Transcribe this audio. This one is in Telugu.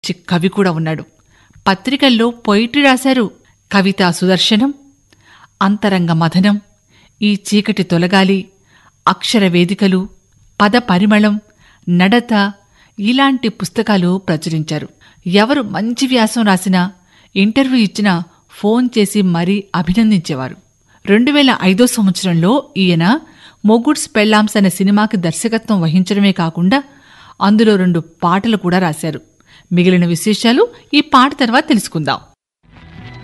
మంచి కవి కూడా ఉన్నాడు పత్రికల్లో పొయిట్రీ రాశారు కవితా సుదర్శనం అంతరంగ మథనం ఈ చీకటి తొలగాలి అక్షర వేదికలు పద పరిమళం నడత ఇలాంటి పుస్తకాలు ప్రచురించారు ఎవరు మంచి వ్యాసం రాసినా ఇంటర్వ్యూ ఇచ్చినా ఫోన్ చేసి మరీ అభినందించేవారు రెండు వేల ఐదో సంవత్సరంలో ఈయన మొగుడ్స్ పెళ్ళాంస్ అనే సినిమాకి దర్శకత్వం వహించడమే కాకుండా అందులో రెండు పాటలు కూడా రాశారు మిగిలిన విశేషాలు ఈ పాట తర్వాత తెలుసుకుందాం